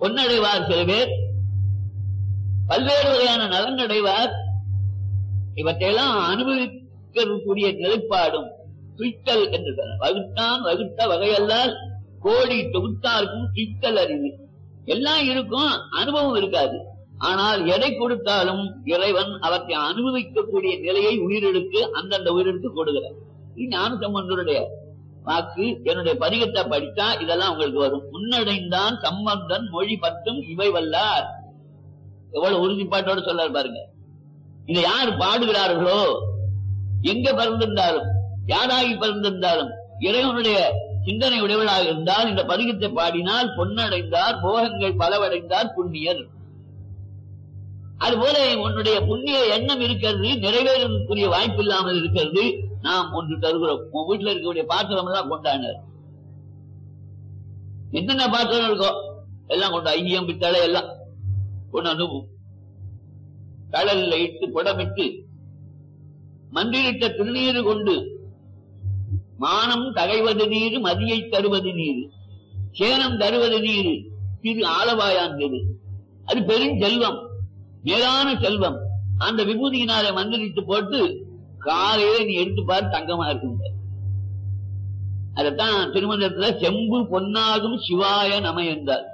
பொன்னடைவார் சில பேர் பல்வேறு வகையான நலன் அடைவார் இவற்றையெல்லாம் அனுபவிக்கக்கூடிய நிலைப்பாடும் துய்த்தல் என்று சொல்றார். வகுத்தான் வகுத்த வகையல்லால் கோடி தொகுத்தாருக்கும் துய்த்தல் அறிவு எல்லாம் இருக்கும் அனுபவம் இருக்காது ஆனால் எடை கொடுத்தாலும் இறைவன் அவற்றை அனுபவிக்கக்கூடிய நிலையை உயிரெடுத்து அந்தந்த உயிரெடுத்து கொடுக்கிறார் இது ஞான சம்பந்தருடைய வாக்கு என்னுடைய பதிகத்தை படித்தா இதெல்லாம் உங்களுக்கு வரும் முன்னடைந்தான் சம்பந்தன் மொழி பத்தும் இவை வல்லார் எவ்வளவு உறுதிப்பாட்டோட சொல்றாரு பாருங்க இதை யார் பாடுகிறார்களோ எங்க பிறந்திருந்தாலும் யாராகி பிறந்திருந்தாலும் இறைவனுடைய சிந்தனை உடையவளாக இருந்தால் இந்த பதிகத்தை பாடினால் பொன்னடைந்தார் போகங்கள் பலவடைந்தார் புண்ணியர் அதுபோல உன்னுடைய புண்ணிய எண்ணம் இருக்கிறது நிறைவேறக்கூடிய வாய்ப்பு இல்லாமல் இருக்கிறது நாம் ஒன்று தருகிறோம் உன் வீட்டுல இருக்கக்கூடிய பாத்திரம் எல்லாம் கொண்டாடினார் என்னென்ன பாத்திரம் இருக்கோ எல்லாம் கொண்டு ஐயம் பித்தளை எல்லாம் கொண்டு வந்து கடல்ல இட்டு குடமிட்டு மந்திரிட்ட திருநீரு கொண்டு மானம் தகைவது நீர் மதியை தருவது நீர் சேனம் தருவது நீர் திரு ஆலவாயாந்தது அது பெருஞ்செல்வம் மேலான செல்வம் அந்த விபூதியினாலே மந்திரித்து போட்டு காலையில நீ எடுத்து பாரு தங்கமா இருக்குங்க அதத்தான் திருமணத்துல செம்பு பொன்னாகும் சிவாய நம என்றார்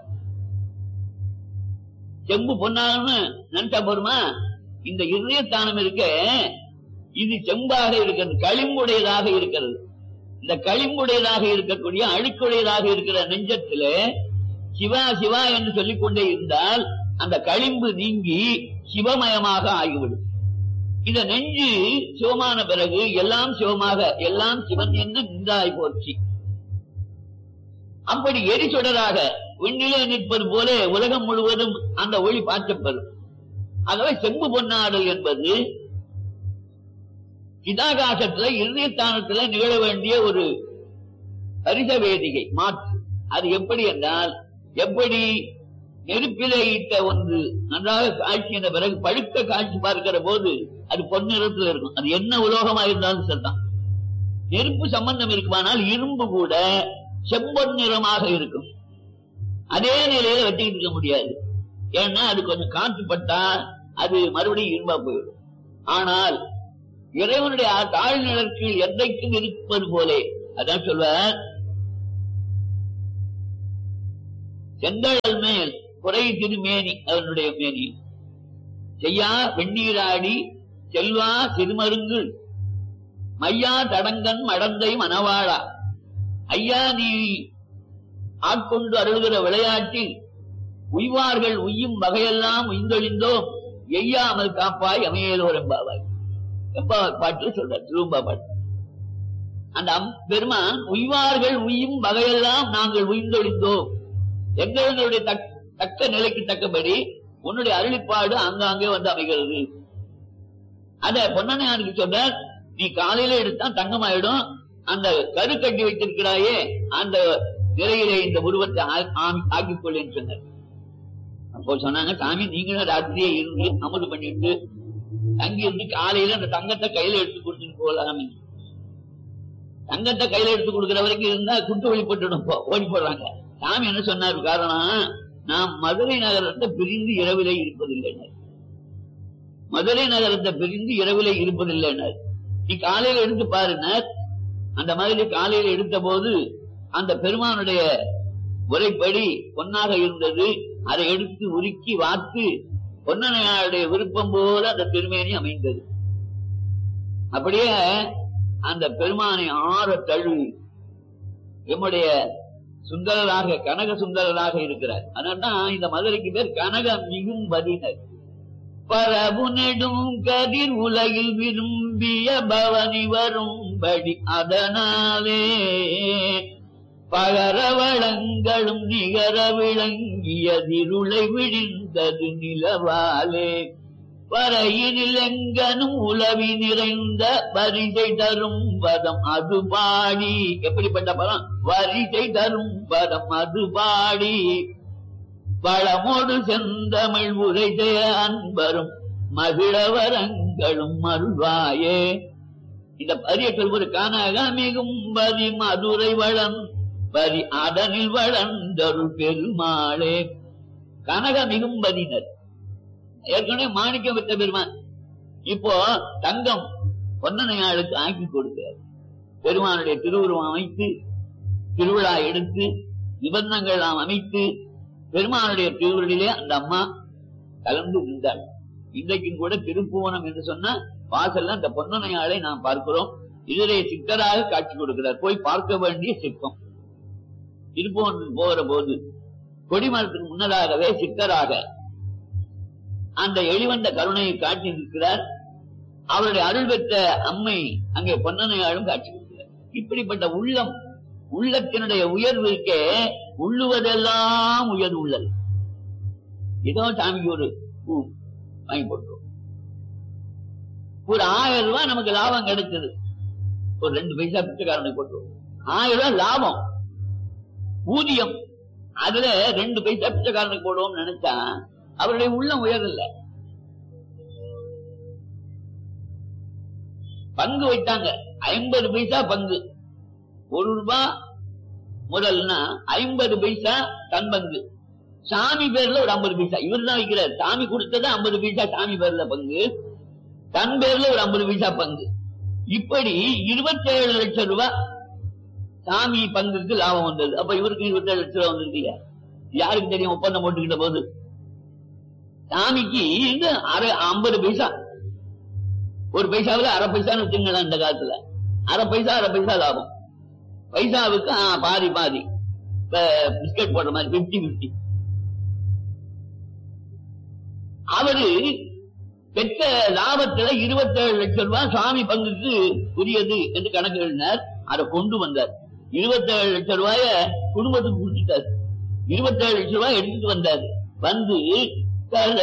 செம்பு பொன்னாகும்னு நினைச்சா போருமா இந்த இதயத்தானம் இருக்க இது செம்பாக இருக்கிறது களிம்புடையதாக இருக்கிறது இந்த களிம்புடையதாக இருக்கக்கூடிய அழுக்குடையதாக இருக்கிற நெஞ்சத்துல சிவா சிவா என்று சொல்லிக் கொண்டே இருந்தால் அந்த களிம்பு நீங்கி சிவமயமாக ஆகிவிடும் இந்த நெஞ்சு சிவமான பிறகு எல்லாம் சிவமாக எல்லாம் சிவன் என்று நின்றாய் போச்சு அப்படி எரிசுடராக விண்ணிலே நிற்பது போல உலகம் முழுவதும் அந்த ஒளி பாய்ச்சப்பெறும் ஆகவே செம்பு பொன்னாடல் என்பது சிதாகாசத்துல இருதயத்தானத்துல நிகழ வேண்டிய ஒரு ஹரித வேதிகை மாற்று அது எப்படி என்றால் எப்படி நெருப்பிலே இட்ட ஒன்று நன்றாக காய்ச்சின பிறகு பழுக்க காட்சி பார்க்கிற போது அது பொன்னிறத்துல இருக்கும் அது என்ன உலோகமா இருந்தாலும் சரிதான் நெருப்பு சம்பந்தம் இருக்குமானால் இரும்பு கூட செம்பொன் நிறமாக இருக்கும் அதே நிலையில வெட்டிக்கிட்டு இருக்க முடியாது ஏன்னா அது கொஞ்சம் காற்று பட்டா அது மறுபடியும் இரும்பா போயிடும் ஆனால் இறைவனுடைய தாழ்நிலருக்கு என்றைக்கும் இருப்பது போலே அதான் சொல்வார் செந்தழல் மேல் குறை திருமேனி அவனுடைய மேனி செய்யா வெந்நீராடி செல்வா சிறுமருங்கு மையா தடங்கன் மடந்தை மணவாளா ஐயா நீ ஆட்கொண்டு அருள்கிற விளையாட்டில் உய்வார்கள் உய்யும் வகையெல்லாம் உய்ந்தொழிந்தோம் எய்யாமல் காப்பாய் அமையலோர் எம்பாவாய் எப்பா பாட்டு சொல்ற திரும்ப பாட்டு அந்த அம்- பெருமான் உய்வார்கள் உய்யும் வகையெல்லாம் நாங்கள் உய்ந்தொழிந்தோம் எங்களுடைய தக்- தக்க நிலைக்கு தக்கபடி உன்னுடைய அருளிப்பாடு ஆங்காங்கே வந்து அமைகிறது அத பொன்னனையானுக்கு சொல்றார் நீ காலையில எடுத்தா தங்கமாயிடும் அந்த கரு கட்டி வைத்திருக்கிறாயே அந்த நிலையிலே இந்த உருவத்தை ஆ- ஆமி- ஆக்கிக் கொள்ளேன்னு சொன்னார் அப்போ சொன்னாங்க சாமி நீங்களும் ராத்திரியே இருந்து அமது பண்ணிட்டு தங்கி இருந்து காலையில அந்த தங்கத்தை கையில எடுத்து கொடுத்துட்டு போகலாமே தங்கத்தை கையில எடுத்து கொடுக்கிற வரைக்கும் இருந்தா குட்டு வழி போட்டுடும் போ- ஓடி போடுறாங்க சாமி என்ன சொன்னாரு காரணம் நாம் மதுரை நகரத்தை பிரிந்து இரவிலே இருப்பதில்லைனர் மதுரை நகரத்தை பிரிந்து இரவிலே இருப்பதில்லைனர் நீ காலையில எடுத்து பாருனர் அந்த மாதிரி காலையில எடுத்த போது அந்த பெருமானுடைய முறைப்படி பொன்னாக இருந்தது அதை எடுத்து உருக்கி வார்த்து பொன்னனையாருடைய விருப்பம் போல அந்த திருமேனி அமைந்தது அப்படியே அந்த பெருமானை ஆற தழுவி எம்முடைய சுந்தரராக கனக சுந்தரராக இருக்கிறார் அதனால்தான் இந்த மதுரைக்கு பேர் கனக மிகும் பதினர் பரவு நெடும் கதிர் உலகில் விரும்பிய பவனி வரும்படி அதனாலே பகர வளங்களும் நிகர விளங்கியதிருளை விழிந்தது நிலவாலே வரையினில் எங்கனும் உலவி நிறைந்த வரிசை தரும் பதம் அது பாடி எப்படிப்பட்ட பதம் வரிசை தரும் பதம் அது பாடி வளமோடு செந்தமிழ் உரைசெய அன்பரும் மகிழவரங்களும் அருள்வாயே இந்த பரிய சொல்வது காணாக மிகும் பதி மதுரை வளம் பரி அதனில் வளர்ந்தருள் பெருமாளே கனக மிகும்பதினர் ஏற்கனவே மாணிக்கம் விட்ட பெருமான் இப்போ தங்கம் பொன்னனையாளுக்கு ஆக்கி கொடுக்கிறார் பெருமானுடைய திருவுருவம் அமைத்து திருவிழா எடுத்து நிபந்தங்கள் எல்லாம் அமைத்து பெருமானுடைய திருவுருளிலே அந்த அம்மா கலந்து நின்றாள் இன்றைக்கும் கூட திருப்புவனம் என்று சொன்னா வாசல்ல அந்த பொன்னனையாளை நாம் பார்க்கிறோம் இதிலே சித்தராக காட்சி கொடுக்கிறார் போய் பார்க்க வேண்டிய சிற்பம் திருப்புவனம் போகிற போது கொடிமரத்துக்கு முன்னதாகவே சித்தராக அந்த எளிவந்த கருணையை காட்டி நிற்கிறார் அவருடைய அருள் பெற்ற அம்மை அங்கே பொன்னனையாளும் காட்சி கொடுக்கிறார் இப்படிப்பட்ட உள்ளம் உள்ளத்தினுடைய உயர்வுக்கே உள்ளுவதெல்லாம் உயர்வு உள்ளது ஏதோ சாமிக்கு ஒரு பூ வாங்கி போட்டோம் ஒரு ஆயிரம் ரூபாய் நமக்கு லாபம் கிடைச்சது ஒரு ரெண்டு பைசா பிச்சைக்காரனுக்கு போட்டோம் ஆயிரம் ரூபாய் லாபம் ஊதியம் அதுல ரெண்டு பைசா பிச்சைக்காரனுக்கு போடுவோம்னு நினைச்சா அவருடைய உள்ளம் உயரல பங்கு வைத்தாங்க ஐம்பது பைசா பங்கு ஒரு ரூபாய் முதல்னா ஐம்பது பைசா தன் பங்கு சாமி பேர்ல ஒரு ஐம்பது பைசா இவர் தான் வைக்கிறார் சாமி கொடுத்தது ஐம்பது பைசா சாமி பேர்ல பங்கு தன் பேர்ல ஒரு ஐம்பது பைசா பங்கு இப்படி இருபத்தேழு லட்சம் ரூபாய் சாமி பங்குக்கு லாபம் வந்தது அப்ப இவருக்கு இருபத்தேழு லட்சம் ரூபாய் வந்திருக்கு யாருக்கு தெரியும் ஒப்பந்தம் போட்டுக்கிட்ட போது சாமிக்கு இந்த அரை ஐம்பது பைசா ஒரு பைசாவில் அரை பைசான்னு வச்சுங்களேன் இந்த காலத்துல அரை பைசா அரை பைசா லாபம் பைசாவுக்கு ஆ, பாதி பாதி இப்ப பிஸ்கட் போடுற மாதிரி பிப்டி பிப்டி அவரு பெற்ற லாபத்துல இருபத்தேழு லட்சம் ரூபாய் சுவாமி பங்குக்கு உரியது என்று கணக்கு எழுதினார் அதை கொண்டு வந்தார் இருபத்தேழு லட்சம் ரூபாய குடும்பத்துக்கு கொடுத்துட்டார் இருபத்தேழு லட்சம் ரூபாய் எடுத்துட்டு வந்தார் வந்து